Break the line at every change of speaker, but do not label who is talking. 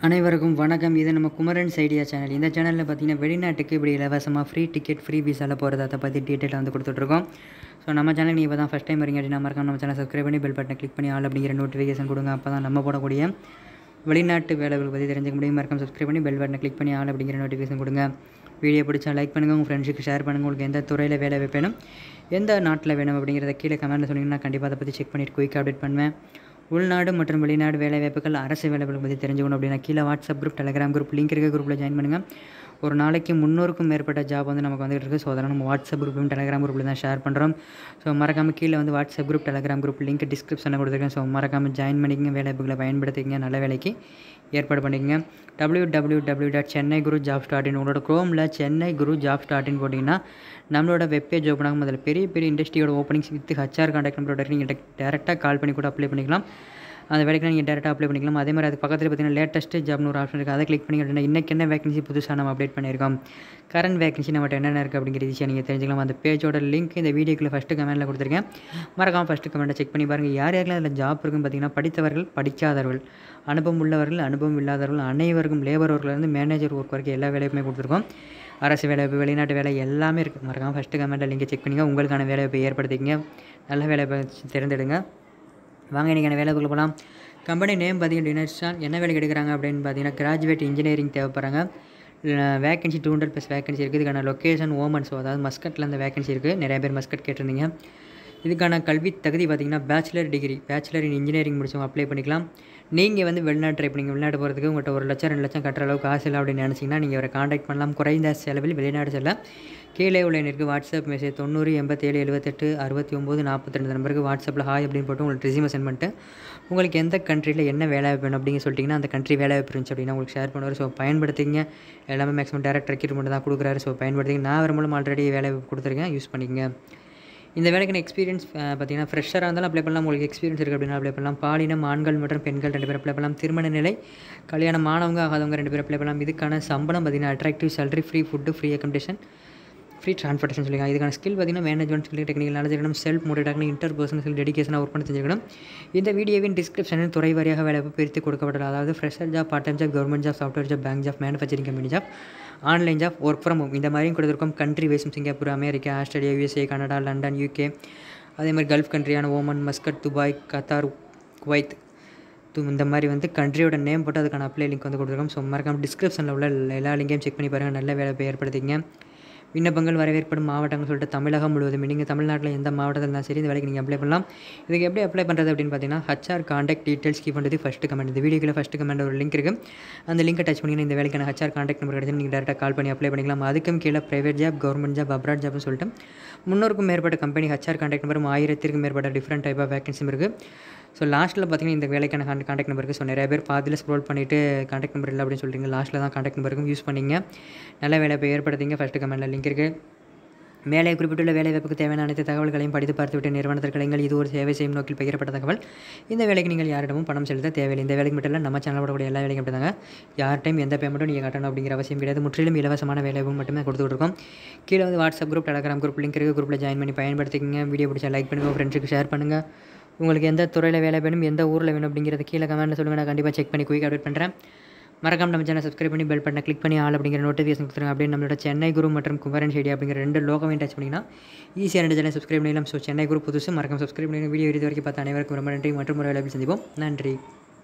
அனைவருக்கும் வணக்கம் இது நம்ம குமரன்ஸ் ஐடியா சேனல் இந்த சேனலில் பார்த்தீங்கன்னா வெளிநாட்டுக்கு இப்படி இலவசமாக ஃப்ரீ டிக்கெட் ஃப்ரீ விசாவில் போகிறத அதை பற்றி டீட்டெயிலாக வந்து கொடுத்துட்ருக்கோம் ஸோ நம்ம சேனல் நீங்கள் இப்போ தான் ஃபஸ்ட் டைம் வரீங்க அப்படின்னா மறக்காம நம்ம சேனல் சப்ஸ்கிரைப் பண்ணி பெல் பட்டனை கிளிக் பண்ணி ஆல் அப்படிங்கிற நோட்டிஃபிகேஷன் கொடுங்க அப்போ தான் நம்ம போடக்கூடிய வெளிநாட்டு வேலைகள் பற்றி தெரிஞ்சுக்க முடியும் மறக்காம சப்ஸ்கிரைப் பண்ணி பெல் பட்டனை கிளிக் பண்ணி ஆல் அப்படிங்கிற நோட்டிஃபிகேஷன் கொடுங்க வீடியோ பிடிச்சா லைக் பண்ணுங்கள் உங்கள் ஃப்ரெண்ட்ஸுக்கு ஷேர் பண்ணுங்கள் உங்களுக்கு எந்த துறையில் வேலை வேணும் எந்த நாட்டில் வேணும் அப்படிங்கிறத கீழே கமெண்ட்டில் சொன்னீங்கன்னா கண்டிப்பாக அதை பற்றி செக் பண்ணிவிட்டு குயிக் அப்டேட் பண்ணுவேன் உள்நாடு மற்றும் வெளிநாடு வேலைவாய்ப்புகள் அரசு வேலைவாய்ப்புகள் பற்றி தெரிஞ்சுக்கணும் அப்படின்னா கீழே WhatsApp group Telegram group link இருக்க குரூப்பில் ஜாயின் பண்ணுங்கள் ஒரு நாளைக்கு முந்நூறுக்கும் மேற்பட்ட ஜாப் வந்து நமக்கு வந்துட்டு இருக்குது ஸோ அதெல்லாம் நம்ம வாட்ஸ்அப் குரூப்லையும் டெலிகிராம் குரூப்பில் தான் ஷேர் பண்ணுறோம் ஸோ மறக்காமல் கீழே வந்து WhatsApp group Telegram group link டிஸ்கிரிப்ஷனில் கொடுத்துருக்கேன் ஸோ மறக்காமல் ஜாயின் பண்ணிக்கங்க வேலைவாய்ப்புகளை பயன்படுத்திக்கங்க நல்ல வேலைக்கு ஏற்பாடு பண்ணிக்கங்க W W W dot Chennai Guru job start in உங்களோட க்ரோமில் Chennai Guru job start in போட்டிங்கன்னா நம்மளோட வெப்பேஜ் ஓப்பன் ஆகும் அதில் பெரிய பெரிய இண்டஸ்ட்ரியோட ஓப்பனிங்ஸ் வித் ஹச்ஆர் கான்டாக்ட் நம்பரோட நீங்கள் டேரெக்டாக கால் பண்ணி கூட அப்ளை பண்ணிக்கலாம் அந்த வேலைக்கு நீங்கள் டேரெக்டாக அப்ளை பண்ணிக்கலாம் அதே மாதிரி அது பக்கத்தில் பார்த்தீங்கன்னா லேட்டஸ்ட்டு ஜாப்னு ஒரு ஆப்ஷன் இருக்குது அதை கிளிக் பண்ணி அப்படின்னா இன்றைக்கி என்ன வேகன்சி புதுசாக நம்ம அப்டேட் பண்ணியிருக்கோம் கரண்ட் வேகன்சி நம்மகிட்ட என்னென்ன இருக்குது அப்படிங்கிற ஈஸியாக நீங்கள் தெரிஞ்சுக்கலாம் அந்த பேஜோட லிங்க் இந்த வீடியோக்குள்ள ஃபஸ்ட்டு கமெண்ட்டில் கொடுத்துருக்கேன் மறக்காமல் ஃபஸ்ட்டு கமெண்ட்டை செக் பண்ணி பாருங்கள் யார் யாரெல்லாம் அதில் ஜாப் இருக்குன்னு பார்த்தீங்கன்னா படித்தவர்கள் படிக்காதவர்கள் அனுபவம் உள்ளவர்கள் அனுபவம் இல்லாதவர்கள் அனைவருக்கும் லேபர் ஒர்க்லேருந்து மேனேஜர் ஒர்க் வரைக்கும் எல்லா வேலையுமே கொடுத்துருக்கோம் அரசு வேலைவாய்ப்பு வெளிநாட்டு வேலை எல்லாமே இருக்குது மறக்காமல் ஃபஸ்ட்டு கமெண்ட்டில் லிங்கை செக் பண்ணிங்க உங்களுக்கான வேலைவாய்ப்பை ஏற்படுத்திக்கங்க நல்ல வேலைவாய்ப்பை தேர்ந்தெடுங்க வாங்க இன்றைக்கான வேலைக்குள்ளே போகலாம் கம்பெனி நேம் பார்த்தீங்கன்னா டினர்ஸ்டான் என்ன வேலைக்கு எடுக்கிறாங்க அப்படின்னு பார்த்தீங்கன்னா கிராஜுவேட் இன்ஜினியரிங் தேவைப்படுறாங்க vacancy two hundred plus vacancy இருக்குது இதுக்கான லொக்கேஷன் ஓமன் ஸோ அதாவது மஸ்கட்டில் அந்த வேகன்சி இருக்குது நிறைய பேர் மஸ்கட் கேட்டிருந்தீங்க இதுக்கான கல்வி தகுதி பார்த்தீங்கன்னா bachelor degree bachelor in engineering முடிச்சவங்க அப்ளை பண்ணிக்கலாம் நீங்கள் வந்து வெளிநாடு ட்ரை பண்ணிங்க வெளிநாடு போகிறதுக்கு உங்கள்கிட்ட ஒரு லட்சம் ரெண்டு லட்சம் கட்டுற அளவுக்கு காசு இல்லை அப்படின்னு நினச்சிங்கன்னா நீங்கள் அவரை காண்டாக்ட் பண்ணலாம் குறைந்த செலவில் வெளிநாடு செல்ல கீழே உள்ள எனக்கு வாட்ஸ்அப் மெசேஜ் தொண்ணூறு எண்பத்தேழு எழுபத்தெட்டு அறுபத்தி ஒம்பது நாற்பத்தி ரெண்டு நம்பருக்கு வாட்ஸ்அப்பில் ஹாய் அப்படின்னு போட்டு உங்களுக்கு ரெசியூமை சென்ட் பண்ணிட்டு உங்களுக்கு எந்த கண்ட்ரியில் என்ன வேலை வேணும் அப்படின்னு சொல்லிட்டிங்கன்னா அந்த கண்ட்ரி வேலை வாய்ப்பு இருந்துச்சு அப்படின்னா உங்களுக்கு ஷேர் பண்ணுவார் ஸோ பயன்படுத்திங்க எல்லாமே மேக்ஸிமம் டேரக்ட் ரெக்ரூட்மெண்ட் தான் கொடுக்குறாரு ஸோ பயன்படுத்திங்க நான் வர மூலம் ஆல்ரெடி வேலை வாய்ப்பு கொடுத்துருக்கேன் யூஸ் பண்ணிக்கங்க இந்த வேலைக்கான எக்ஸ்பீரியன்ஸ் பார்த்தீங்கன்னா ஃப்ரெஷராக இருந்தாலும் அப்ளை பண்ணலாம் உங்களுக்கு எக்ஸ்பீரியன்ஸ் இருக்குது அப்படின்னா அப்ளை பண்ணலாம் பாலினம் ஆண்கள் மற்றும் பெண்கள் ரெண்டு பேர் அப்ளை பண்ணலாம் திருமண நிலை கல்யாணம் ஆனவங்க ஆகாதவங்க ரெண்டு பேர் அப்ளை பண்ணலாம் இதுக்கான சம்பளம் பார்த்தீங்கன்னா attractive salary free food free accommodation free transportation சொல்லிங்க இதுக்கான ஸ்கில் பார்த்தீங்கன்னா மேனேஜ்மெண்ட் ஸ்கில் டெக்னிக்கல் நாலேஜ் இருக்கணும் செல்ஃப் மோட்டிவேட்டாக இன்டர் பர்சனல் ஸ்கில் டெடிகேஷனாக ஒர்க் பண்ணி தெரிஞ்சுக்கணும் இந்த வீடியோவின் டிஸ்கிரிப்ஷனில் துறை வாரியாக வேலை பிரித்து கொடுக்கப்பட்டது அதாவது fresher job part time job government job software job bank job manufacturing company job online job work from home இந்த மாதிரியும் கொடுத்துருக்கோம் கண்ட்ரி வைஸும் Singapore America Australia USA Canada London UK அதே மாதிரி கல்ஃப் கண்ட்ரியான Oman Muscat Dubai Qatar Kuwait இந்த மாதிரி வந்து கண்ட்ரியோட நேம் போட்டு அதுக்கான அப்ளை லிங்க் வந்து கொடுத்துருக்கோம் ஸோ மறக்காம டிஸ்கிரிப்ஷனில் உள்ள எல்லா லிங்கையும் செக் பண்ணி பாருங்கள் நல்ல வேலை ஏற்படுத்திங்க விண்ணப்பங்கள் வரவேற்படும் மாவட்டங்கள் சொல்லிட்டு தமிழகம் முழுவதும் நீங்கள் தமிழ்நாட்டில் எந்த மாவட்டத்தில் இருந்தாலும் சரி இந்த வேலைக்கு நீங்கள் அப்ளை பண்ணலாம் இதுக்கு எப்படி அப்ளை பண்ணுறது அப்படின்னு பார்த்தீங்கன்னா ஹச்ஆர் காண்டாக்ட் டீட்டெயில்ஸ் கீ பண்ணுறது ஃபஸ்ட்டு கமெண்ட் இந்த வீடியோக்கில் ஃபஸ்ட்டு கமெண்ட் ஒரு லிங்க் இருக்குது அந்த லிங்கை டச் பண்ணிங்கன்னா இந்த வேலைக்கான ஹச்ஆர் காண்டாக்ட் நம்பர் கிடச்சி நீங்கள் டேரெக்டாக கால் பண்ணி அப்ளை பண்ணிக்கலாம் அதுக்கும் கீழே private job government job abroad ஜாப்னு சொல்லிட்டு முன்னூறுக்கும் மேற்பட்ட கம்பெனி ஹச்ஆர் காண்டாக்ட் நம்பரும் ஆயிரத்திற்கும் மேற்பட்ட டிஃப்ரெண்ட் டைப் ஆஃப் வேகன்சியும் இருக்குது ஸோ லாஸ்ட்டில் பார்த்தீங்கன்னா இந்த வேலைக்கான காண்டாக்ட் நம்பர் இருக்குது ஸோ நிறைய பேர் பாதியில் ஸ்க்ரோல் பண்ணிவிட்டு காண்டாக்ட் நம்பர் இல்லை அப்படின்னு சொல்லிட்டு லாஸ்ட்டில் தான் காண்டாக்ட் நம்பருக்கும் யூஸ் பண்ணிங்க நல்ல வேலை போய் ஏற்படுத்திங்க ஃபஸ்ட்டு கமெண்ட்டில் லிங்க் இருக்குது மேலே குறிப்பிட்டுள்ள வேலைவாய்ப்புக்கு தேவையான அனைத்து தகவல்களையும் படித்து பார்த்துவிட்டு நிறுவனத்திற்கு நீங்கள் இது ஒரு சேவை செய்யும் நோக்கில் பகிரப்பட்ட தகவல் இந்த வேலைக்கு நீங்கள் யாரிடமும் பணம் செலுத்த தேவையில்லை இந்த வேலைக்கு மட்டும் இல்லை நம்ம சேனல் போடக்கூடிய எல்லா வேலைக்கும் அப்படி தாங்க யார்ட்டையும் எந்த பேமெண்ட்டும் நீங்கள் கட்டணும் அப்படிங்கிற அவசியம் கிடையாது முற்றிலும் இலவசமான வேலைவாய்ப்பு மட்டுமே கொடுத்துட்டு இருக்கோம் கீழே வந்து WhatsApp group Telegram group link இருக்குது குரூப்பில் ஜாயின் பண்ணி பயன்படுத்திக்கங்க வீடியோ பிடிச்சா லைக் பண்ணுங்கள் ஃப்ரெண்ட்ஸுக்கு ஷேர் பண்ணுங்கள் உங்களுக்கு எந்த துறையில் வேலை வேணும் எந்த ஊரில் வேணும் அப்படிங்கிறத கீழே கமெண்ட்டில் சொல்லுங்கள் நான் கண்டிப்பாக செக் பண்ணி குயிக் அப்டேட் பண்ணுறேன் மறக்காம நம்ம சேனல் சப்ஸ்கிரைப் பண்ணி பெல் பட்டனை கிளிக் பண்ணி ஆல் அப்படிங்கிற நோட்டிஃபிகேஷன் கொடுத்துருங்க அப்படியே நம்மளோட சென்னை குரு மற்றும் குமரன் ஷெடி அப்படிங்கிற ரெண்டு லோகமையும் டச் பண்ணிங்கன்னா ஈஸியாக ரெண்டு சேனல் சப்ஸ்கிரைப் பண்ணிடலாம் ஸோ சென்னை குரு புதுசு மறக்காம சப்ஸ்கிரைப் பண்ணி வீடியோ இது வரைக்கும் பார்த்த அனைவருக்கும் ரொம்ப நன்றி மற்றும் ஒரு வேலை சந்திப்போம் நன்றி